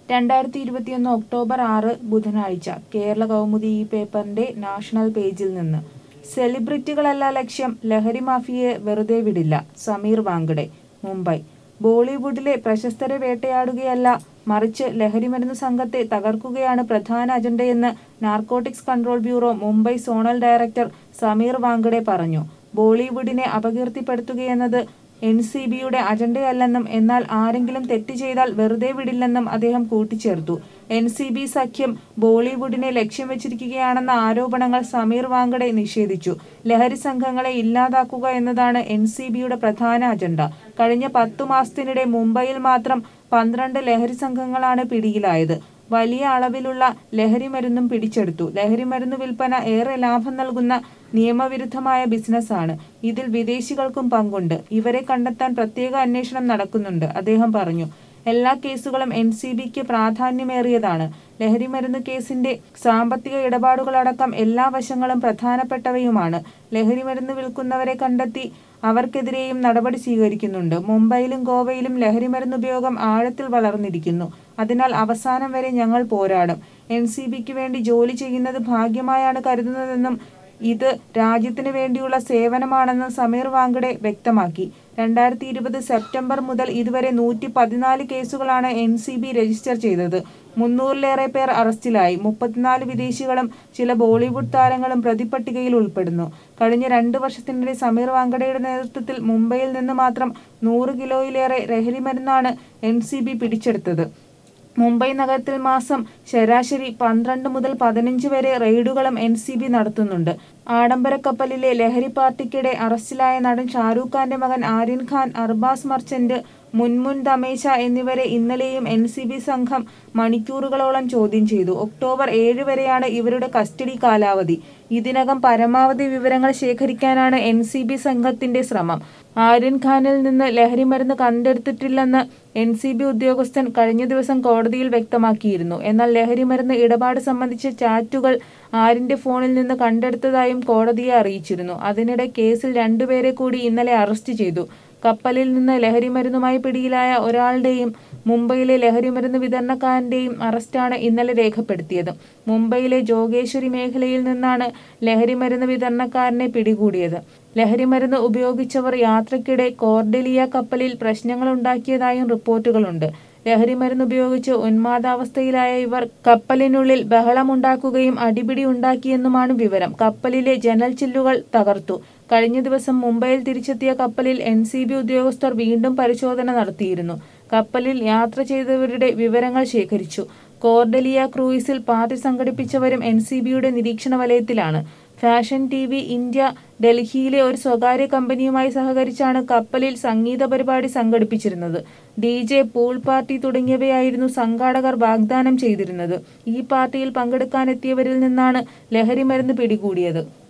രണ്ടായിരത്തി ഇരുപത്തിയൊന്ന് ഒക്ടോബർ ആറ് ബുധനാഴ്ച കേരള കൗമുദി ഈ പേപ്പറിന്റെ നാഷണൽ പേജിൽ നിന്ന് സെലിബ്രിറ്റികളല്ല ലക്ഷ്യം ലഹരി മാഫിയയെ വെറുതെ വിടില്ല സമീർ വാങ്കഡെ മുംബൈ ബോളിവുഡിലെ പ്രശസ്തരെ വേട്ടയാടുകയല്ല മറിച്ച് ലഹരിമരുന്ന് സംഘത്തെ തകർക്കുകയാണ് പ്രധാന അജണ്ടയെന്ന് narcotics control bureau Mumbai zonal director Sameer Wankhede പറഞ്ഞു ബോളിവുഡിനെ അപകീർത്തിപ്പെടുത്തുകയെന്നത് എൻ സി ബിയുടെ അജണ്ടയല്ലെന്നും എന്നാൽ ആരെങ്കിലും തെറ്റ് ചെയ്താൽ വെറുതെ വിടില്ലെന്നും അദ്ദേഹം കൂട്ടിച്ചേർത്തു എൻ സി ബി സഖ്യം ബോളിവുഡിനെ ലക്ഷ്യം വെച്ചിരിക്കുകയാണെന്ന ആരോപണങ്ങൾ സമീർ വാങ്കഡെ നിഷേധിച്ചു ലഹരി സംഘങ്ങളെ ഇല്ലാതാക്കുക എന്നതാണ് എൻ സി ബിയുടെ പ്രധാന അജണ്ട കഴിഞ്ഞ പത്തു മാസത്തിനിടെ മുംബൈയിൽ മാത്രം പന്ത്രണ്ട് ലഹരി സംഘങ്ങളാണ് പിടിയിലായത് വലിയ അളവിലുള്ള ലഹരി മരുന്നും പിടിച്ചെടുത്തു ലഹരി മരുന്ന് വിൽപ്പന ഏറെ ലാഭം നൽകുന്ന നിയമവിരുദ്ധമായ ബിസിനസ്സാണ് ഇതിൽ വിദേശികൾക്കും പങ്കുണ്ട് ഇവരെ കണ്ടെത്താൻ പ്രത്യേക അന്വേഷണം നടക്കുന്നുണ്ട് അദ്ദേഹം പറഞ്ഞു എല്ലാ കേസുകളും എൻ സി ബിക്ക് പ്രാധാന്യമേറിയതാണ് ലഹരിമരുന്ന് കേസിന്റെ സാമ്പത്തിക ഇടപാടുകളടക്കം എല്ലാ വശങ്ങളും പ്രധാനപ്പെട്ടവയുമാണ് ലഹരിമരുന്ന് വിൽക്കുന്നവരെ കണ്ടെത്തി അവർക്കെതിരെയും നടപടി സ്വീകരിക്കുന്നുണ്ട് മുംബൈയിലും ഗോവയിലും ലഹരിമരുന്ന് ഉപയോഗം ആഴത്തിൽ വളർന്നിരിക്കുന്നു അതിനാൽ അവസാനം വരെ ഞങ്ങൾ പോരാടും എൻ സി ബിക്ക് വേണ്ടി ജോലി ചെയ്യുന്നത് ഭാഗ്യമായാണ് കരുതുന്നതെന്നും ഇത് രാജ്യത്തിന് വേണ്ടിയുള്ള സേവനമാണെന്ന് സമീർ വാങ്കഡെ വ്യക്തമാക്കി രണ്ടായിരത്തി ഇരുപത് സെപ്റ്റംബർ മുതൽ ഇതുവരെ നൂറ്റി പതിനാല് കേസുകളാണ് എൻ സി ബി രജിസ്റ്റർ ചെയ്തത് മുന്നൂറിലേറെ പേർ അറസ്റ്റിലായി മുപ്പത്തിനാല് വിദേശികളും ചില ബോളിവുഡ് താരങ്ങളും പ്രതിപട്ടികയിൽ ഉൾപ്പെടുന്നു കഴിഞ്ഞ രണ്ട് വർഷത്തിനിടെ സമീർ വാങ്കഡയുടെ നേതൃത്വത്തിൽ മുംബൈയിൽ നിന്ന് മാത്രം നൂറ് കിലോയിലേറെ ലഹരിമരുന്നാണ് എൻ സി ബി പിടിച്ചെടുത്തത് മുംബൈ നഗരത്തിൽ മാസം ശരാശരി പന്ത്രണ്ട് മുതൽ പതിനഞ്ച് വരെ റെയ്ഡുകളും എൻ സി ബി നടത്തുന്നുണ്ട് ആഡംബര കപ്പലിലെ ലഹരി പാർട്ടിക്കിടെ അറസ്റ്റിലായ നടൻ ഷാരൂഖ് ഖാന്റെ മകൻ ആര്യൻ ഖാൻ അർബാസ് മർച്ചന്റ് മുൻമുൻ ദമേശ എന്നിവരെ ഇന്നലെയും എൻ സി ബി സംഘം മണിക്കൂറുകളോളം ചോദ്യം ചെയ്തു ഒക്ടോബർ ഏഴ് വരെയാണ് ഇവരുടെ കസ്റ്റഡി കാലാവധി ഇതിനകം പരമാവധി വിവരങ്ങൾ ശേഖരിക്കാനാണ് എൻ സി ബി സംഘത്തിന്റെ ശ്രമം ആര്യൻ ഖാനിൽ നിന്ന് ലഹരിമരുന്ന് കണ്ടെടുത്തിട്ടില്ലെന്ന് എൻ സി ബി ഉദ്യോഗസ്ഥൻ കഴിഞ്ഞ ദിവസം കോടതിയിൽ വ്യക്തമാക്കിയിരുന്നു എന്നാൽ ലഹരിമരുന്ന് ഇടപാട് സംബന്ധിച്ച ചാറ്റുകൾ ആരിന്റെ ഫോണിൽ നിന്ന് കണ്ടെടുത്തതായും കോടതിയെ അറിയിച്ചിരുന്നു അതിനിടെ കേസിൽ രണ്ടുപേരെ കൂടി ഇന്നലെ അറസ്റ്റ് ചെയ്തു കപ്പലിൽ നിന്ന് ലഹരിമരുന്നുമായി പിടിയിലായ ഒരാളുടെയും മുംബൈയിലെ ലഹരിമരുന്ന് വിതരണക്കാരന്റെയും അറസ്റ്റാണ് ഇന്നലെ രേഖപ്പെടുത്തിയത് മുംബൈയിലെ ജോഗേശ്വരി മേഖലയിൽ നിന്നാണ് ലഹരിമരുന്ന് വിതരണക്കാരനെ പിടികൂടിയത് ലഹരിമരുന്ന് ഉപയോഗിച്ചവർ യാത്രക്കിടെ കോർഡലിയ കപ്പലിൽ പ്രശ്നങ്ങളുണ്ടാക്കിയതായും റിപ്പോർട്ടുകളുണ്ട് ലഹരിമരുന്ന് ഉപയോഗിച്ച് ഉന്മാദാവസ്ഥയിലായ ഇവർ കപ്പലിനുള്ളിൽ ബഹളമുണ്ടാക്കുകയും അടിപിടി ഉണ്ടാക്കിയെന്നുമാണ് വിവരം കപ്പലിലെ ജനൽ ചില്ലുകൾ തകർത്തു കഴിഞ്ഞ ദിവസം മുംബൈയിൽ തിരിച്ചെത്തിയ കപ്പലിൽ എൻ സി ബി ഉദ്യോഗസ്ഥർ വീണ്ടും പരിശോധന നടത്തിയിരുന്നു കപ്പലിൽ യാത്ര ചെയ്തവരുടെ വിവരങ്ങൾ ശേഖരിച്ചു കോർഡലിയ ക്രൂയിസിൽ പാർട്ടി സംഘടിപ്പിച്ചവരും എൻ സി ബിയുടെ നിരീക്ഷണ വലയത്തിലാണ് ഫാഷൻ ടി വി ഇന്ത്യ ഡൽഹിയിലെ ഒരു സ്വകാര്യ കമ്പനിയുമായി സഹകരിച്ചാണ് കപ്പലിൽ സംഗീത പരിപാടി സംഘടിപ്പിച്ചിരുന്നത് ഡി ജെ പൂൾ പാർട്ടി തുടങ്ങിയവയായിരുന്നു സംഘാടകർ വാഗ്ദാനം ചെയ്തിരുന്നത് ഈ പാർട്ടിയിൽ പങ്കെടുക്കാനെത്തിയവരിൽ നിന്നാണ് ലഹരിമരുന്ന് പിടികൂടിയത്